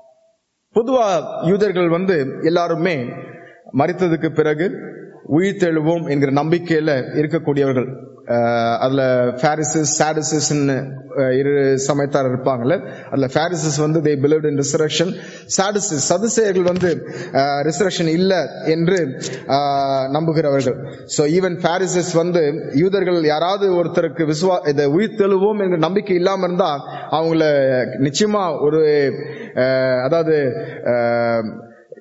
பொதுவா யூதர்கள் வந்து எல்லாருமே மரித்ததுக்கு பிறகு உயிர்த்தெழுவோம் என்கிற நம்பிக்கையில இருக்கக்கூடியவர்கள் அஹ் அதுல பாரிசஸ் சாடிசஸ் இரு சமயத்தார் இருப்பாங்கல்ல அதுல பாரிசஸ் வந்து தே பிலீவ் இன் ரிசரக்ஷன் சாடிசஸ் சதுசேயர்கள் வந்து ரிசரக்ஷன் இல்ல என்று அஹ், நம்புகிறவர்கள் சோ ஈவன் பாரிசஸ் வந்து யூதர்கள் யாராவது ஒருத்தருக்கு விசுவா இதை உயிர்த்தெழுவோம் என்கிற நம்பிக்கை இல்லாம இருந்தா அவங்கள நிச்சயமா ஒரு அஹ், அதாவது அஹ்,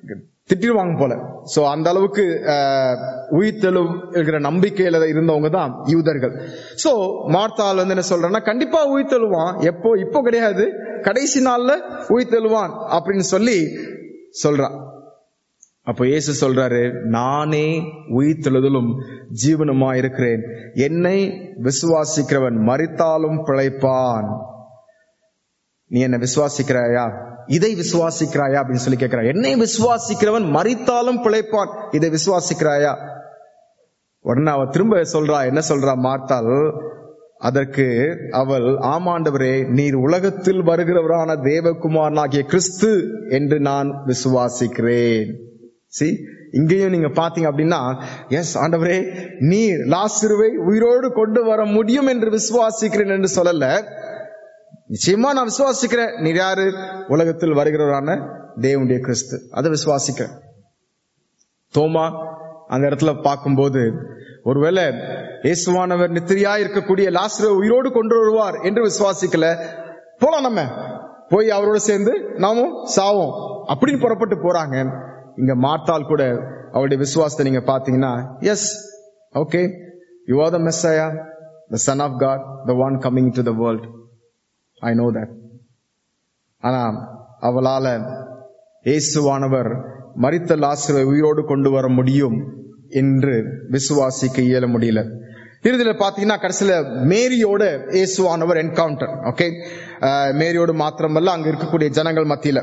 திட்டிடுவாங்க போல சோ அந்த அளவுக்கு அஹ், உயிர்த்தெழுகிற நம்பிக்கையில இருந்தவங்க தான் யூதர்கள் சோ மார்த்தாள் வந்து என்ன சொல்றேன்னா கண்டிப்பா உயிர்த்தெழுவான் எப்போ இப்போ கிடையாது கடைசி நாள்ல உயிர்த்தெழுவான் அப்படின்னு சொல்லி சொல்றான் அப்போ இயேசு சொல்றாரு நானே உயிர்த்தெழுதலும் ஜீவனுமா இருக்கிறேன் என்னை விசுவாசிக்கிறவன் மரித்தாலும் பிழைப்பான் நீ என்ன விசுவாசிக்கிறாயா இதை விசுவாசிக்கிறாயா அப்படின்னு சொல்லி கேட்கிறா என்னை விசுவாசிக்கிறவன் மரித்தாலும் பிழைப்பான் இதை விசுவாசிக்கிறாயா உடனே அவ திரும்ப சொல்றா என்ன சொல்றா மார்த்தாள் அதற்கு அவள் ஆமாண்டவரே நீர் உலகத்தில் வருகிறவரான தேவகுமாரனாகிய கிறிஸ்து என்று நான் விசுவாசிக்கிறேன் சி இங்கேயும் நீங்க பாத்தீங்க அப்படின்னா எஸ் ஆண்டவரே நீர் லாசிருவை உயிரோடு கொண்டு வர முடியும் என்று விசுவாசிக்கிறேன் என்று சொல்லல நிச்சயமா நான் விசுவாசிக்கிறேன் நீர் யாரு உலகத்தில் வருகிறவரான தேவனுடைய கிறிஸ்து அதை விசுவாசிக்கிறேன் தோமா அந்த இடத்துல பார்க்கும்போது ஒருவேளை இயேசுவானவர் நித்திரியா இருக்கக்கூடிய லாஸ்டரை உயிரோடு கொண்டு வருவார் என்று விசுவாசிக்கல போலாம் நம்ம போய் அவரோட சேர்ந்து நாமும் சாவோம் அப்படின்னு புறப்பட்டு போறாங்க இங்க மார்த்தால் கூட அவருடைய விசுவாசத்தை நீங்க பாத்தீங்கன்னா yes okay you are the Messiah the son of God the one coming to the world I know that ஆனா அவளால இயேசுவானவர் மரித்த லாசரை உயிரோடு கொண்டு வர முடியும் என்று விசுவாசிக்க இயல முடியல இறுதியில பாத்தீங்கன்னா கடைசியில மேரியோட இயேசுவானவர் என்கவுண்டர் ஓகே மேரியோடு மாத்திரமல்ல அங்க இருக்கக்கூடிய ஜனங்கள் மத்தியில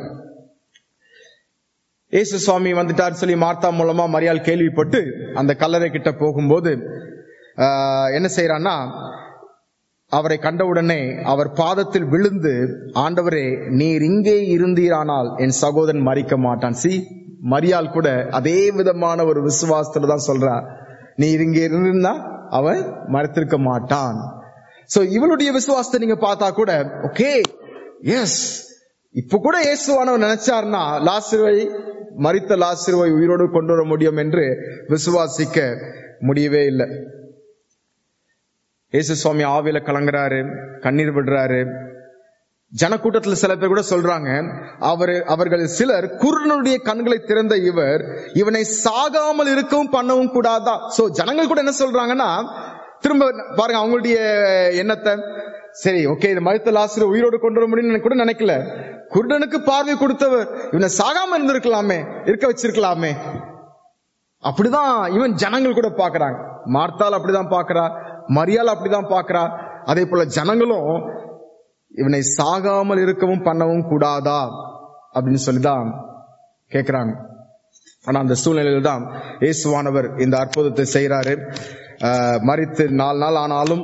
இயேசு சுவாமி வந்துட்டார் சொல்லி மார்த்தா மூலமா மரியாள் கேள்விப்பட்டு அந்த கல்லறை கிட்ட போகும்போது ஆஹ், என்ன செய்யறான்னா அவரை கண்டவுடனே அவர் பாதத்தில் விழுந்து ஆண்டவரே நீர் இங்கே இருந்தீரானால் என் சகோதரன் மறிக்க மாட்டான் சி மரியாள் கூட அதே விதமான ஒரு விசுவாசத்துல தான் சொல்றா நீர் இங்கே இருந்திருந்தா அவன் மறைத்திருக்க மாட்டான் சோ இவளுடைய விசுவாசத்தை நீங்க பார்த்தா கூட ஓகே எஸ் இப்ப கூட இயேசுவானவர் நினைச்சார்னா லாசிருவை மரித்த லாசிருவை உயிரோடு கொண்டு வர முடியும் என்று விசுவாசிக்க முடியவே இல்லை இயேசு சுவாமி ஆவியில கலங்குறாரு கண்ணீர் விடுறாரு ஜனக்கூட்டத்துல சில பேர் கூட சொல்றாங்க அவர் அவர்கள் சிலர் குருடனுடைய கண்களை திறந்த இவர் இவனை சாகாமல் இருக்கவும் பண்ணவும் கூடாதா சோ ஜனங்கள் கூட என்ன சொல்றாங்கன்னா திரும்ப பாருங்க அவங்களுடைய எண்ணத்தை சரி ஓகே இந்த மருத்த லாசிர உயிரோடு கொண்டு வர முடியும்னு கூட நினைக்கல குருடனுக்கு பார்வை கொடுத்தவர் இவனை சாகாம இருந்திருக்கலாமே இருக்க வச்சிருக்கலாமே அப்படிதான் இவன் ஜனங்கள் கூட பாக்குறாங்க மார்த்தால் அப்படிதான் பாக்குறா மரியாள் அப்படிதான் பாக்குறா அதே போல ஜனங்களும் இவனை சாகாமல் இருக்கவும் பண்ணவும் கூடாதா அப்படின்னு சொல்லிதான் கேக்குறாங்க ஆனா அந்த சூழ்நிலையில தான் இயேசுவானவர் இந்த அற்புதத்தை செய்யறாரு ஆஹ், மரித்து நாலு நாள் ஆனாலும்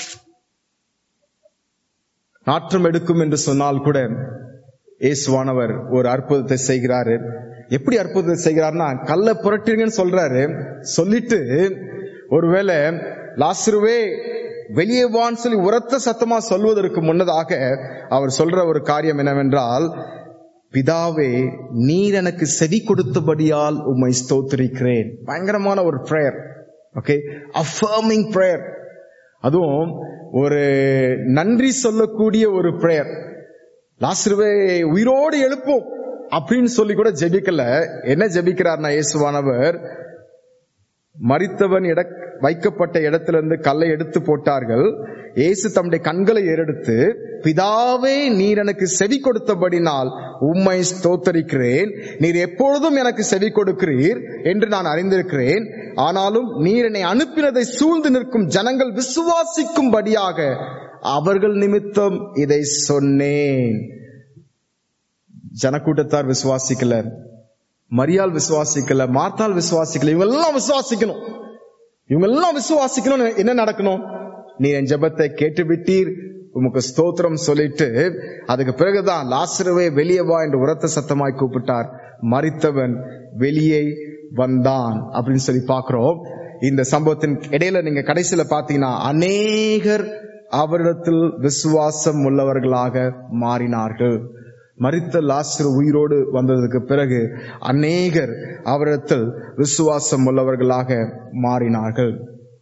நாற்றம் எடுக்கும் என்று சொன்னால் கூட இயேசுவானவர் ஒரு அற்புதத்தை செய்கிறாரு எப்படி அற்புதத்தை செய்கிறார்னா கல்ல புரட்டுங்கன்னு சொல்றாரு சொல்லிட்டு ஒருவேளை லாசருவே வெளியே வான்னு சொல்லி உரத்த சத்தமா சொல்வதற்கு முன்னதாக அவர் சொல்ற ஒரு காரியம் என்னவென்றால் பிதாவே நீர் எனக்கு செவி கொடுத்தபடியால் உம்மை ஸ்தோத்திரிக்கிறேன் பயங்கரமான ஒரு பிரேயர் ஓகே அஃபர்மிங் பிரேயர் அதுவும் ஒரு நன்றி சொல்லக்கூடிய ஒரு பிரேயர் லாஸ்ருவே உயிரோடு எழுப்போம் அப்படின்னு சொல்லி கூட ஜெபிக்கல என்ன ஜெபிக்கிறார்னா இயேசுவானவர் மரித்தவன் இட வைக்கப்பட்ட இடத்திலிருந்து கல்லை எடுத்து போட்டார்கள் இயேசு தம்முடைய கண்களை ஏறெடுத்து பிதாவே நீர் எனக்கு செவி கொடுத்தபடினால் உம்மை ஸ்தோத்தரிக்கிறேன் நீர் எப்பொழுதும் எனக்கு செவி கொடுக்கிறீர் என்று நான் அறிந்திருக்கிறேன் ஆனாலும் நீர் என்னை அனுப்பினதை சூழ்ந்து நிற்கும் ஜனங்கள் விசுவாசிக்கும்படியாக அவர்கள் நிமித்தம் இதை சொன்னேன் ஜனக்கூட்டத்தார் விசுவாசிக்கல மரியாள் விசுவாசிக்கல மார்த்தாள் விசுவாசிக்கல இவங்க எல்லாம் விசுவாசிக்கணும் இவங்க எல்லாம் விசுவாசிக்கணும் என்ன நடக்கணும் நீ என் ஜெபத்தை கேட்டு விட்டீர் உமக்கு ஸ்தோத்திரம் சொல்லிட்டு அதுக்கு பிறகுதான் லாசருவே வெளியே வா என்று உரத்த சத்தமாய் கூப்பிட்டார் மரித்தவன் வெளியே வந்தான் அப்படின்னு சொல்லி பார்க்கிறோம் இந்த சம்பவத்தின் இடையில நீங்க கடைசியில பாத்தீங்கன்னா அநேகர் அவரிடத்தில் விசுவாசம் உள்ளவர்களாக மாறினார்கள் மரித்த லாசர் உயிரோடு வந்ததுக்கு பிறகு அநேகர் அவரிடத்தில் விசுவாசம் உள்ளவர்களாக மாறினார்கள்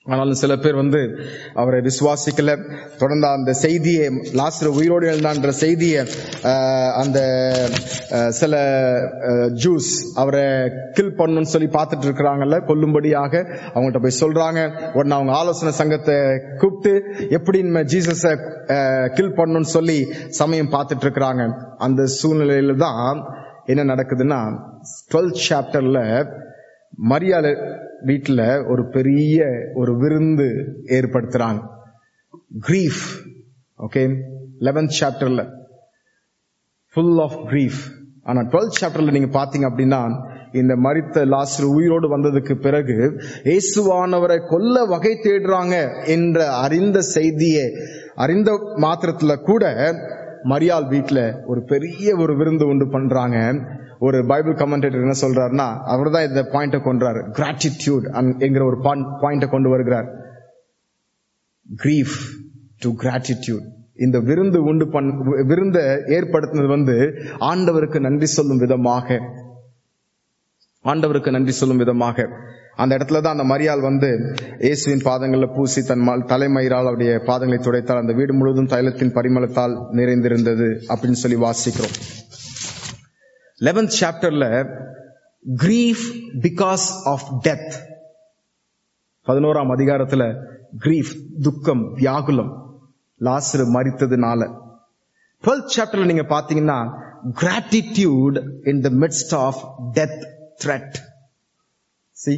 ஆனாலும் சில பேர் வந்து அவரை விசுவாசிக்கல தொடர்ந்து அந்த செய்தியை லாஸ்டர் உயிரோடு எழுந்தான்ற செய்தியை ஆஹ், அந்த ஆஹ், சில ஜூஸ் அவரை கில் பண்ணணும்னு சொல்லி பார்த்துட்டு இருக்கிறாங்கல்ல கொல்லும்படியாக அவங்கள்ட்ட போய் சொல்றாங்க உடனே அவங்க ஆலோசனை சங்கத்தை கூப்பிட்டு எப்படி நம்ம ஜீசஸ கில் பண்ணணும்னு சொல்லி சமயம் பார்த்துட்டு இருக்கிறாங்க அந்த சூழ்நிலையில தான் என்ன நடக்குதுன்னா டுவெல்த் சாப்டர்ல மரியாத வீட்டுல ஒரு பெரிய ஒரு விருந்து ஏற்படுத்துறாங்க கிரீஃப் ஓகே லெவன்த் சாப்டர்ல ஃபுல் ஆஃப் கிரீஃப் ஆனா டுவெல்த் சாப்டர்ல நீங்க பாத்தீங்க அப்படின்னா இந்த மரித்த லாஸ்டர் உயிரோடு வந்ததுக்கு பிறகு இயேசுவானவரை கொல்ல வகை தேடுறாங்க என்ற அறிந்த செய்தியை அறிந்த மாத்திரத்துல கூட மரியாள் வீட்டுல ஒரு பெரிய ஒரு விருந்து உண்டு பண்றாங்க ஒரு பைபிள் கமெண்டேட்டர் என்ன சொல்றாருன்னா அவர் தான் இந்த பாயிண்ட கொண்டாரு கிராட்டிடியூட் என்கிற ஒரு பாயிண்ட கொண்டு வருகிறார் கிரீஃப் டு கிராட்டிடியூட் இந்த விருந்து உண்டு பண் விருந்த ஏற்படுத்தினது வந்து ஆண்டவருக்கு நன்றி சொல்லும் விதமாக ஆண்டவருக்கு நன்றி சொல்லும் விதமாக அந்த இடத்துல தான் அந்த மரியாள் வந்து இயேசுவின் பாதங்கள்ல பூசி தன் மல்- தலைமயிரால் அவருடைய பாதங்களை துடைத்தால் அந்த வீடு முழுவதும் தைலத்தின் பரிமளத்தால் நிறைந்திருந்தது அப்படின்னு சொல்லி வாசிக்கிறோம் லெவன்த் சாப்டர்ல கிரீஃப் பிகாஸ் ஆஃப் டெத் பதினோராம் அதிகாரத்துல கிரீஃப் துக்கம் வியாகுலம் லாசரு மரித்ததுனால டுவெல்த் சாப்டர்ல நீங்க பாத்தீங்கன்னா gratitude in the midst of death threat சி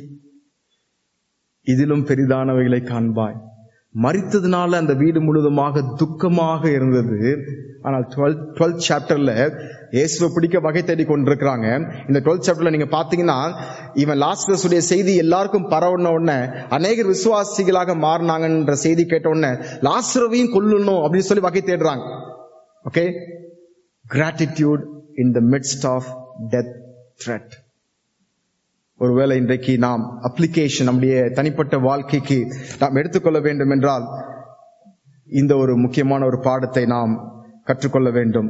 இதிலும் பெரிதானவைகளை காண்பாய் மரித்ததுனால அந்த வீடு முழுவதுமாக துக்கமாக இருந்தது ஆனால் டுவெல்த் டுவெல்த் சாப்டர்ல இயேசுவை பிடிக்க வகை தேடி கொண்டிருக்கிறாங்க இந்த டுவெல்த் சாப்டர்ல நீங்க பாத்தீங்கன்னா இவன் லாஸ்டஸ் உடைய செய்தி எல்லாருக்கும் பரவன உடனே அநேகர் விசுவாசிகளாக மாறினாங்கன்ற செய்தி கேட்ட உடனே லாஸ்டரவையும் கொல்லணும் அப்படின்னு சொல்லி வகை தேடுறாங்க okay gratitude in the midst of death threat ஒருவேளை இன்றைக்கு நாம் அப்ளிகேஷன் நம்முடைய தனிப்பட்ட வாழ்க்கைக்கு நாம் எடுத்துக்கொள்ள வேண்டும் என்றால் இந்த ஒரு முக்கியமான ஒரு பாடத்தை நாம் கற்றுக்கொள்ள வேண்டும்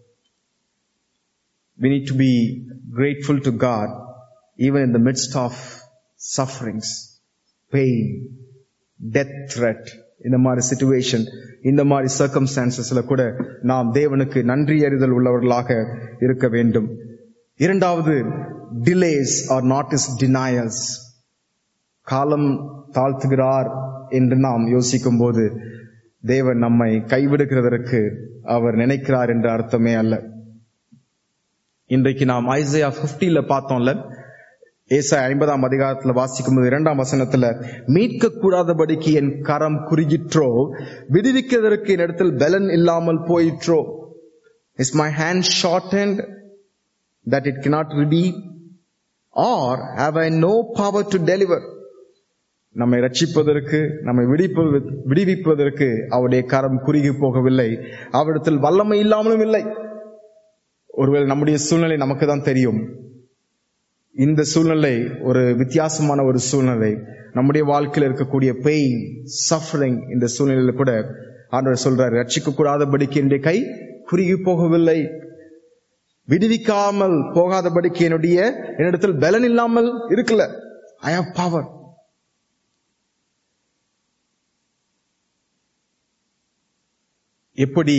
we need to be grateful to God even in the midst of sufferings, pain, death threat, இந்த மாதிரி சிச்சுவேஷன் இந்த மாதிரி சர்க்கம்ஸ்டான்சஸ்ல கூட நாம் தேவனுக்கு நன்றி அறிதல் உள்ளவர்களாக இருக்க வேண்டும் இரண்டாவது delays are not is denials காலம் தாழ்த்துகிறார் என்று நாம் யோசிக்கும் போது தேவன் நம்மை கைவிடுகிறதற்கு அவர் நினைக்கிறார் என்ற அர்த்தமே அல்ல இன்றைக்கு நாம் ஐசையா 50 பார்த்தோம்ல ஏசா ஐம்பதாம் அதிகாரத்துல வாசிக்கும் போது இரண்டாம் வசனத்துல மீட்க கூடாதபடிக்கு என் கரம் குறுகிற்றோ விடுவிக்கிறதற்கு என் இடத்தில் பலன் இல்லாமல் போயிற்றோ is my hand short and that it cannot redeem or have I no power to deliver நம்மை ரட்சிப்பதற்கு நம்மை விடிப்பது விடுவிப்பதற்கு அவருடைய கரம் குறுகி போகவில்லை அவரிடத்தில் வல்லமை இல்லாமலும் இல்லை ஒருவேளை நம்முடைய சூழ்நிலை நமக்கு தான் தெரியும் இந்த சூழ்நிலை ஒரு வித்தியாசமான ஒரு சூழ்நிலை நம்முடைய வாழ்க்கையில் இருக்கக்கூடிய பெயின் சஃபரிங் இந்த சூழ்நிலையில கூட ஆண்டவர் சொல்றாரு ரட்சிக்க கூடாதபடிக்கு என்னுடைய கை குறுகி போகவில்லை விடுவிக்காமல் போகாதபடிக்கு என்னுடைய என்னிடத்தில் பலன் இல்லாமல் இருக்கல ஐ ஹவ் பவர் எப்படி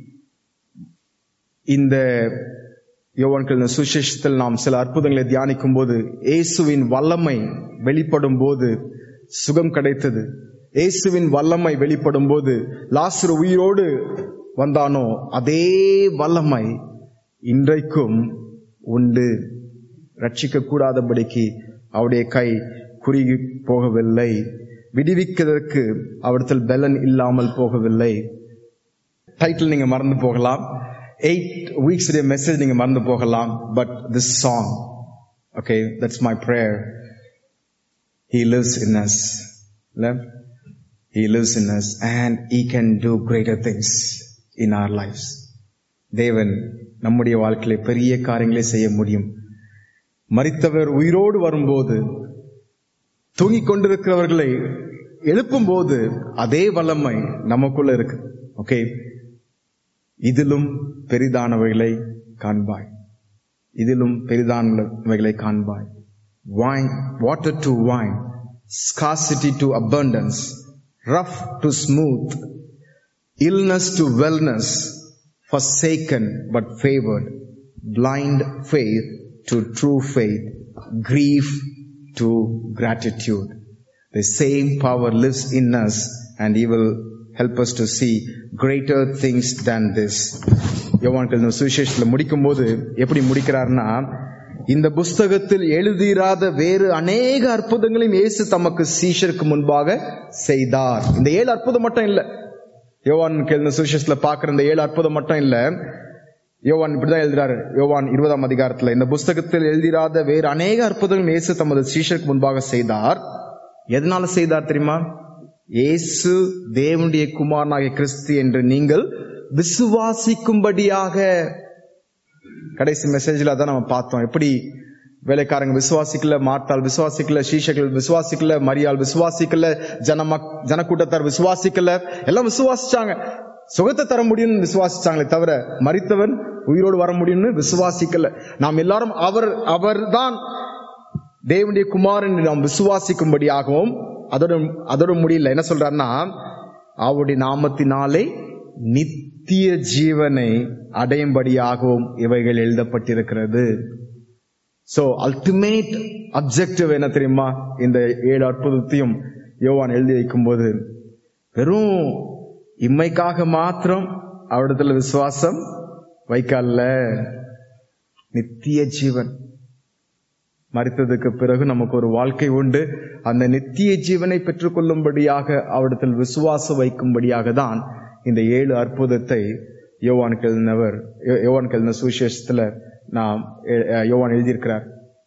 இந்த யோவான்கள் சுசேஷத்தில் நாம் சில அற்புதங்களை தியானிக்கும் போது இயேசுவின் வல்லமை வெளிப்படும் போது சுகம் கிடைத்தது இயேசுவின் வல்லமை வெளிப்படும் போது லாசரு உயிரோடு வந்தானோ அதே வல்லமை இன்றைக்கும் உண்டு ரட்சிக்க கூடாதபடிக்கு அவருடைய கை குறுகி போகவில்லை விடுவிக்கிறதற்கு அவரிடத்தில் பலன் இல்லாமல் போகவில்லை டைட்டில் நீங்க மறந்து போகலாம் எயிட் வீக்ஸ் மெசேஜ் நீங்க மறந்து போகலாம் but this song okay that's my prayer he lives in us he lives in us and he can do greater things in our life தேவன் நம்முடைய வாழ்க்கையில பெரிய காரியங்களை செய்ய முடியும் மரித்தவர் உயிரோடு வரும்போது தூங்கிக் கொண்டிருக்கிறவர்களை எழுப்பும் போது அதே வல்லமை நமக்குள்ள இருக்கு ஓகே இதிலும் பெரிதானவைகளை காண்பாய் இதிலும் பெரிதானவைகளை காண்பாய் wine water to wine scarcity to abundance, rough to smooth, illness to wellness, forsaken but favored, blind faith to true faith, grief to gratitude. The same power lives in us and he will help us to see greater things than this. யோவான்கள் இந்த சுவிசேஷத்துல முடிக்கும் போது எப்படி முடிக்கிறார்னா இந்த புஸ்தகத்தில் எழுதிராத வேறு அநேக அற்புதங்களையும் இயேசு தமக்கு சீஷருக்கு முன்பாக செய்தார் இந்த ஏழு அற்புதம் மட்டும் இல்ல யோவான் கேள்வி சுவிசேஷத்துல பாக்குற இந்த ஏழு அற்புதம் மட்டும் இல்ல யோவான் இப்படிதான் எழுதுறாரு யோவான் இருபதாம் அதிகாரத்துல இந்த புஸ்தகத்தில் எழுதிராத வேறு அநேக அற்புதங்களும் இயேசு தமது சீஷருக்கு முன்பாக செய்தார் எதனால செய்தார் தெரியுமா இயேசு தேவனுடைய குமாரனாகிய கிறிஸ்து என்று நீங்கள் விசுவாசிக்கும்படியாக கடைசி மெசேஜ்ல அதான் நம்ம பார்த்தோம் எப்படி வேலைக்காரங்க விசுவாசிக்கல மார்த்தால் விசுவாசிக்கல சீஷர்கள் விசுவாசிக்கல மரியாள் விசுவாசிக்கல ஜனமக் ஜனக்கூட்டத்தார் விசுவாசிக்கல எல்லாம் விசுவாசிச்சாங்க சுகத்தை தர முடியும்னு விசுவாசிச்சாங்களே தவிர மரித்தவன் உயிரோடு வர முடியும்னு விசுவாசிக்கல நாம் எல்லாரும் அவர் அவர்தான் தேவனுடைய குமாரன் நாம் விசுவாசிக்கும்படியாகவும் அதோட அதோட முடியல என்ன சொல்றாருன்னா அவருடைய நாமத்தினாலே நித்திய ஜீவனை அடையும்படியாகவும் இவைகள் எழுதப்பட்டிருக்கிறது சோ அல்டிமேட் அப்ஜெக்டிவ் என்ன தெரியுமா இந்த ஏழு அற்புதத்தையும் யோவான் எழுதி வைக்கும்போது வெறும் இம்மைக்காக மாத்திரம் அவரிடத்துல விசுவாசம் வைக்கல்ல நித்திய ஜீவன் மறித்ததுக்கு பிறகு நமக்கு ஒரு வாழ்க்கை உண்டு அந்த நித்திய ஜீவனை பெற்றுக்கொள்ளும்படியாக அவரிடத்தில் விசுவாசம் வைக்கும்படியாக தான் இந்த ஏழு அற்புதத்தை யோவான் கெழுந்தவர் யோவான் கெழுந்த சுவிசேஷத்துல நாம் யோவான் எழுதியிருக்கிறார்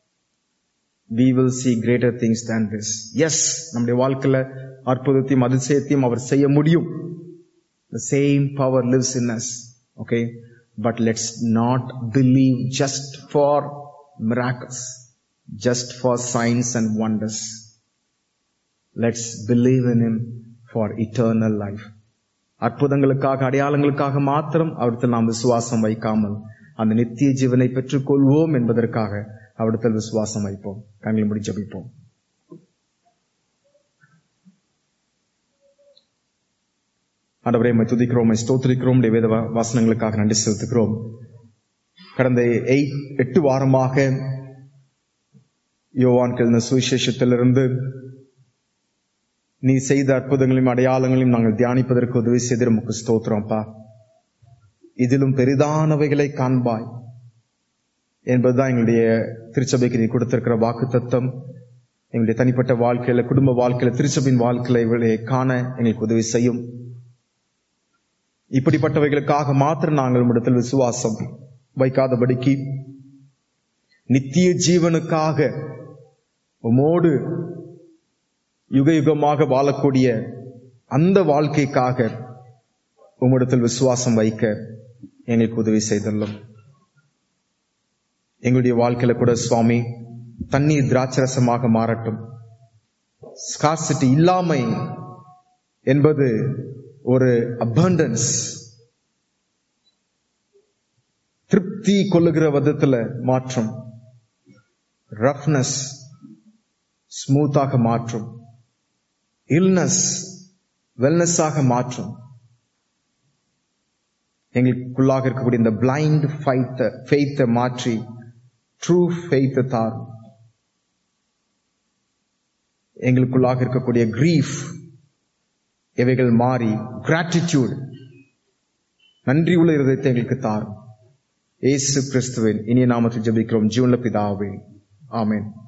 we will see greater things than this yes நம்முடைய வாழ்க்கையில அற்புதத்தையும் அதிசயத்தையும் அவர் செய்ய முடியும் the same power lives in us okay but let's not believe just for miracles just for signs and wonders let's believe in him for eternal life அற்புதங்களுக்காக அடையாளங்களுக்காக மாத்திரம் அவரிடத்தில் நாம் விசுவாசம் வைக்காமல் அந்த நித்திய ஜீவனை பெற்றுக்கொள்வோம் என்பதற்காக அவரிடத்தில் விசுவாசம் வைப்போம் கண்களை முடி ஜபிப்போம் ஆண்டவரே மை துதிக்கிறோம் மை ஸ்தோத்திரிக்கிறோம் உடைய வேத வா- வாசனங்களுக்காக நன்றி செலுத்துகிறோம் கடந்த எயிட் எட்டு வாரமாக யோவான் கெழுந்த சுவிசேஷத்திலிருந்து நீ செய்த அற்புதங்களையும் அடையாளங்களையும் நாங்கள் தியானிப்பதற்கு உதவி செய்து நமக்கு ஸ்தோத்திரம்ப்பா இதிலும் பெரிதானவைகளை காண்பாய் என்பதுதான் எங்களுடைய திருச்சபைக்கு நீ கொடுத்திருக்கிற வாக்கு தத்துவம் எங்களுடைய தனிப்பட்ட வாழ்க்கையில குடும்ப வாழ்க்கையில திருச்சபையின் வாழ்க்கையில இவளை காண எங்களுக்கு உதவி செய்யும் இப்படிப்பட்டவைகளுக்காக மாத்திரம் நாங்கள் உம்மிடத்தில் விசுவாசம் வைக்காதபடிக்கு நித்திய ஜீவனுக்காக உமோடு யுக யுகமாக வாழக்கூடிய அந்த வாழ்க்கைக்காக உம்மிடத்தில் விசுவாசம் வைக்க எங்களுக்கு உதவி செய்துள்ளோம் எங்களுடைய வாழ்க்கையில கூட சுவாமி தண்ணீர் திராட்சரசமாக மாறட்டும் ஸ்காசிட்டி இல்லாமை என்பது ஒரு abundance திருப்தி கொள்ளுகிற விதத்துல மாற்றம் ரஃப்னஸ் ஸ்மூத்தாக மாற்றும் இல்னஸ் வெல்னஸாக மாற்றும் எங்களுக்குள்ளாக இருக்கக்கூடிய இந்த பிளைண்ட் ஃபைத்த ஃபெய்த்தை மாற்றி ட்ரூ ஃபெய்த்தை தாரும் எங்களுக்குள்ளாக இருக்கக்கூடிய கிரீஃப் இவைகள் மாறி கிராட்டிடியூட் நன்றி உள்ள இருதயத்தை எங்களுக்கு தாரும் ஏசு கிறிஸ்துவின் இனிய நாமத்தில் ஜெபிக்கிறோம் ஜீவன்ல பிதாவே ஆமென்